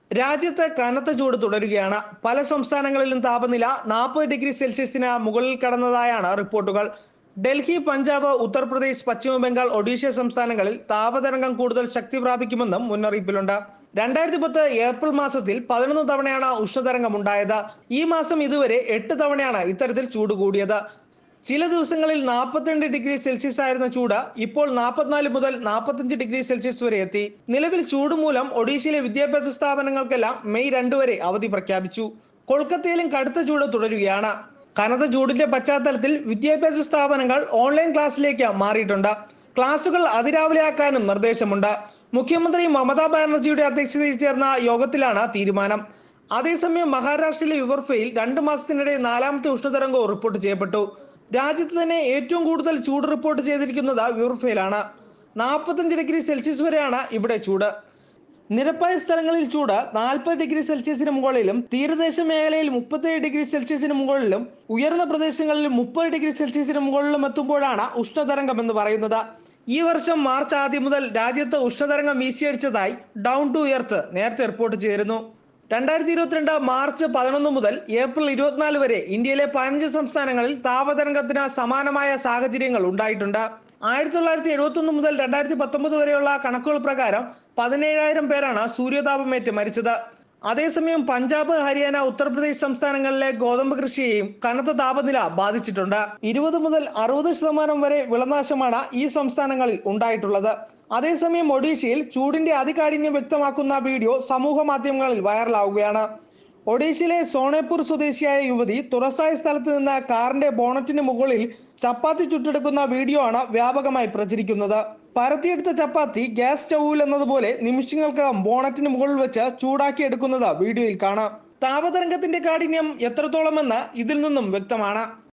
രാജ്യത്ത് കനത്ത ചൂട് തുടരുകയാണ് പല സംസ്ഥാനങ്ങളിലും താപനില നാൽപ്പത് ഡിഗ്രി സെൽഷ്യസിന് മുകളിൽ കടന്നതായാണ് റിപ്പോർട്ടുകൾ ഡൽഹി പഞ്ചാബ് ഉത്തർപ്രദേശ് പശ്ചിമ ബംഗാൾ ഒഡീഷ സംസ്ഥാനങ്ങളിൽ താപതരംഗം കൂടുതൽ ശക്തി പ്രാപിക്കുമെന്നും മുന്നറിയിപ്പിലുണ്ട് രണ്ടായിരത്തി പത്ത് ഏപ്രിൽ മാസത്തിൽ പതിനൊന്ന് തവണയാണ് ഉഷ്ണതരംഗം ഉണ്ടായത് ഈ മാസം ഇതുവരെ എട്ട് തവണയാണ് ഇത്തരത്തിൽ ചൂട് കൂടിയത് ചില ദിവസങ്ങളിൽ നാൽപ്പത്തിരണ്ട് ഡിഗ്രി സെൽഷ്യസ് ആയിരുന്ന ചൂട് ഇപ്പോൾ നാൽപ്പത്തിനാല് മുതൽ നാൽപ്പത്തഞ്ച് ഡിഗ്രി സെൽഷ്യസ് വരെ എത്തി നിലവിൽ ചൂട് മൂലം ഒഡീഷയിലെ വിദ്യാഭ്യാസ സ്ഥാപനങ്ങൾക്കെല്ലാം മെയ് രണ്ട് വരെ അവധി പ്രഖ്യാപിച്ചു കൊൽക്കത്തയിലും കടുത്ത ചൂട് തുടരുകയാണ് കനത്ത ചൂടിന്റെ പശ്ചാത്തലത്തിൽ വിദ്യാഭ്യാസ സ്ഥാപനങ്ങൾ ഓൺലൈൻ ക്ലാസ്സിലേക്ക് മാറിയിട്ടുണ്ട് ക്ലാസുകൾ അതിരാവിലെയാക്കാനും നിർദ്ദേശമുണ്ട് മുഖ്യമന്ത്രി മമതാ ബാനർജിയുടെ അധ്യക്ഷതയിൽ ചേർന്ന യോഗത്തിലാണ് തീരുമാനം അതേസമയം മഹാരാഷ്ട്രയിലെ വിവർഫയിൽ രണ്ട് മാസത്തിനിടെ നാലാമത്തെ ഉഷ്ണതരംഗവും റിപ്പോർട്ട് ചെയ്യപ്പെട്ടു രാജ്യത്ത് തന്നെ ഏറ്റവും കൂടുതൽ ചൂട് റിപ്പോർട്ട് ചെയ്തിരിക്കുന്നത് വിവർഫയിലാണ് നാൽപ്പത്തഞ്ച് ഡിഗ്രി സെൽഷ്യസ് വരെയാണ് ഇവിടെ ചൂട് നിരപ്പായ സ്ഥലങ്ങളിൽ ചൂട് നാൽപ്പത് ഡിഗ്രി സെൽഷ്യസിന് മുകളിലും തീരദേശ മേഖലയിൽ മുപ്പത്തേഴ് ഡിഗ്രി സെൽഷ്യസിന് മുകളിലും ഉയർന്ന പ്രദേശങ്ങളിൽ മുപ്പത് ഡിഗ്രി സെൽഷ്യസിന് മുകളിലും എത്തുമ്പോഴാണ് ഉഷ്ണതരംഗം എന്ന് പറയുന്നത് ഈ വർഷം മാർച്ച് ആദ്യം മുതൽ രാജ്യത്ത് ഉഷ്ണതരംഗം വീശിയടിച്ചതായി ഡൗൺ ടു എർത്ത് നേരത്തെ റിപ്പോർട്ട് ചെയ്തിരുന്നു രണ്ടായിരത്തി ഇരുപത്തിരണ്ട് മാർച്ച് പതിനൊന്ന് മുതൽ ഏപ്രിൽ ഇരുപത്തിനാല് വരെ ഇന്ത്യയിലെ പതിനഞ്ച് സംസ്ഥാനങ്ങളിൽ താപതരംഗത്തിന് സമാനമായ സാഹചര്യങ്ങൾ ഉണ്ടായിട്ടുണ്ട് ആയിരത്തി തൊള്ളായിരത്തി എഴുപത്തി ഒന്ന് മുതൽ രണ്ടായിരത്തി പത്തൊമ്പത് വരെയുള്ള കണക്കുകൾ പ്രകാരം പതിനേഴായിരം പേരാണ് സൂര്യോതാപമേറ്റ് മരിച്ചത് അതേസമയം പഞ്ചാബ് ഹരിയാന ഉത്തർപ്രദേശ് സംസ്ഥാനങ്ങളിലെ ഗോതമ്പ് കൃഷിയെയും കനത്ത താപനില ബാധിച്ചിട്ടുണ്ട് ഇരുപത് മുതൽ അറുപത് ശതമാനം വരെ വിളനാശമാണ് ഈ സംസ്ഥാനങ്ങളിൽ ഉണ്ടായിട്ടുള്ളത് അതേസമയം ഒഡീഷയിൽ ചൂടിന്റെ അതികാഠിന്യം വ്യക്തമാക്കുന്ന വീഡിയോ സമൂഹ മാധ്യമങ്ങളിൽ വൈറലാവുകയാണ് ഒഡീഷയിലെ സോണേപൂർ സ്വദേശിയായ യുവതി തുറസായ സ്ഥലത്ത് നിന്ന് കാറിന്റെ ബോണറ്റിന് മുകളിൽ ചപ്പാത്തി ചുട്ടെടുക്കുന്ന വീഡിയോ ആണ് വ്യാപകമായി പ്രചരിക്കുന്നത് പരത്തിയെടുത്ത ചപ്പാത്തി ഗ്യാസ് സ്റ്റൗവിൽ എന്നതുപോലെ നിമിഷങ്ങൾക്കകം ബോണറ്റിന് മുകളിൽ വെച്ച് ചൂടാക്കി എടുക്കുന്നത് വീഡിയോയിൽ കാണാം താപതരംഗത്തിന്റെ കാഠിന്യം എത്രത്തോളമെന്ന് ഇതിൽ നിന്നും വ്യക്തമാണ്